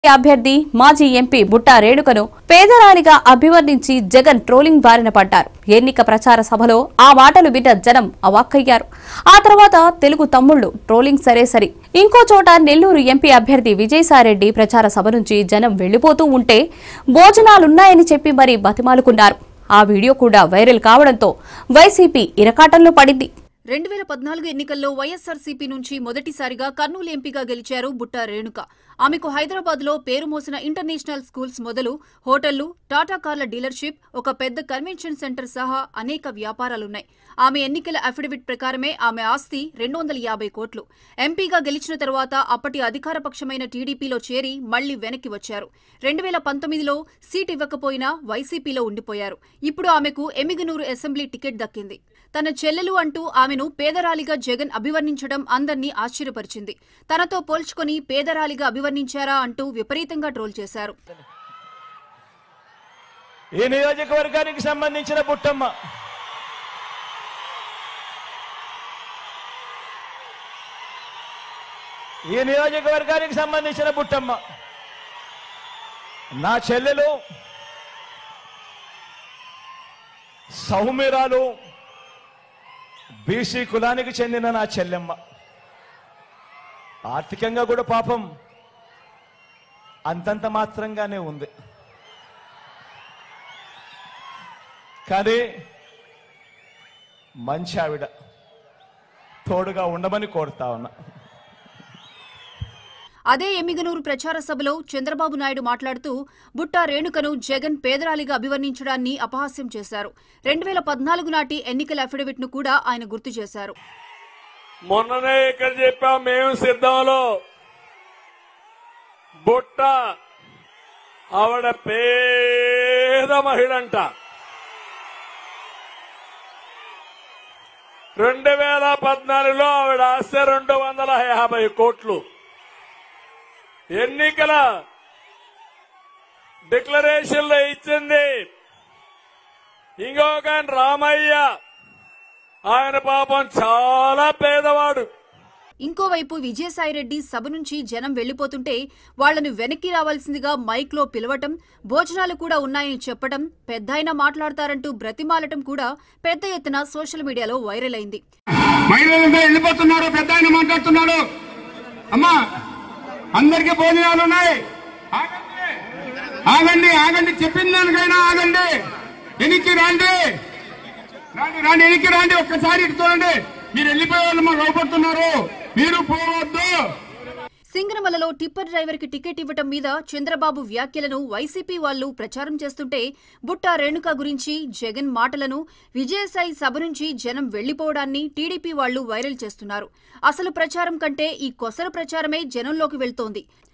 అభ్యర్థి మాజీ ఎంపీ బుట్టా రేణుకను పేదరాలిగా అభివర్ణించి జగన్ ట్రోలింగ్ బారిన పడ్డారు ఎన్నిక ప్రచార సభలో ఆ మాటలు విన్న జనం అవాక్కయ్యారు ఆ తర్వాత తెలుగు తమ్ముళ్లు ట్రోలింగ్ సరే సరి ఇంకో చోట నెల్లూరు ఎంపీ అభ్యర్థి విజయసాయిరెడ్డి ప్రచార సభ నుంచి జనం వెళ్లిపోతూ ఉంటే భోజనాలున్నాయని చెప్పి మరీ బతిమాలుకున్నారు ఆ వీడియో కూడా వైరల్ కావడంతో వైసీపీ ఇరకాటంలో పడింది రెండు వేల పద్నాలుగు ఎన్నికల్లో వైఎస్సార్సీపీ నుంచి మొదటిసారిగా కర్నూలు ఎంపీగా గెలిచారు బుట్టా రేణుక ఆమెకు హైదరాబాద్ లో పేరు మోసిన ఇంటర్నేషనల్ స్కూల్స్ మొదలు హోటళ్లు టాటా కార్ల డీలర్షిప్ ఒక పెద్ద కన్వెన్షన్ సెంటర్ సహా అనేక వ్యాపారాలున్నాయి ఆమె ఎన్నికల అఫిడవిట్ ప్రకారమే ఆమె ఆస్తి రెండు వందల యాభై కోట్లు ఎంపీగా గెలిచిన తరువాత అప్పటి అధికార పక్షమైన టీడీపీలో చేరి మళ్లీ వెనక్కి వచ్చారు రెండు వేల పంతొమ్మిదిలో సీట్ ఇవ్వకపోయినా వైసీపీలో ఉండిపోయారు ఇప్పుడు ఆమెకు ఎమిగనూరు అసెంబ్లీ టికెట్ దక్కింది తన చెల్లెలు అంటూ ఆమెను పేదరాలిగా జగన్ అభివర్ణించడం అందర్నీ ఆశ్చర్యపరిచింది తనతో పోల్చుకొని పేదరాలిగా అభివర్ణించారా అంటూ విపరీతంగా ట్రోల్ చేశారు ఈ నియోజకవర్గానికి సంబంధించిన బుట్టమ్మ ఈ నియోజకవర్గానికి సంబంధించిన బుట్టమ్మ నా చెల్లెలు సౌమిరాలు బీసీ కులానికి చెందిన నా చెల్లెమ్మ ఆర్థికంగా కూడా పాపం అంతంత మాత్రంగానే ఉంది కానీ మంచి ఆవిడ తోడుగా ఉండమని కోరుతా ఉన్నా అదే ఎమ్మిగనూరు ప్రచార సభలో చంద్రబాబు నాయుడు మాట్లాడుతూ బుట్టా రేణుకను జగన్ పేదరాలిగా అభివర్ణించడాన్ని అపహాస్యం చేశారు రెండు వేల పద్నాలుగు నాటి ఎన్నికల అఫిడవిట్ ను కూడా ఆయన గుర్తు చేశారు మొన్ననే ఇక్కడ చెప్పాం మేము సిద్ధంలో బుట్ట ఆవిడ పేద మహిళంట రెండు వేల పద్నాలుగులో ఆవిడ ఆస్తి రెండు వందల యాభై కోట్లు ఎన్నికల డిక్లరేషన్ లో ఇచ్చింది ఇంకొక ఆయన రామయ్య ఆయన పాపం చాలా పేదవాడు ఇంకోవైపు విజయసాయిరెడ్డి సభ నుంచి జనం వెళ్లిపోతుంటే వాళ్లను వెనక్కి రావాల్సిందిగా మైక్ లో పిలవటం భోజనాలు కూడా ఉన్నాయని చెప్పటం పెద్దాయన మాట్లాడతారంటూ బ్రతిమాలటం కూడా పెద్ద ఎత్తున సోషల్ మీడియాలో వైరల్ అయింది మహిళలంతా వెళ్ళిపోతున్నారు పెద్ద ఆయన మాట్లాడుతున్నాడు అమ్మా అందరికీ భోజనాలు ఉన్నాయి ఆగండి. ఆగండి ఆగండి చెప్పిన దానికైనా ఆగండి ఎనికి రండి రండి రండి ఎనికి రండి ఒక్కసారి ఇటు చూడండి మీరు వెళ్ళిపోయే వాళ్ళు మాకు భయపడుతున్నారు మీరు పోవద్దు సింగనమలలో టిప్పర్ డ్రైవర్ కి టికెట్ ఇవ్వటం మీద చంద్రబాబు వ్యాఖ్యలను వైసీపీ వాళ్లు ప్రచారం చేస్తుంటే బుట్టా రేణుక గురించి జగన్ మాటలను విజయసాయి సభ నుంచి జనం వెళ్లిపోవడాన్ని టీడీపీ వాళ్లు వైరల్ చేస్తున్నారు అసలు ప్రచారం కంటే ఈ కొసల ప్రచారమే జనంలోకి వెళ్తోంది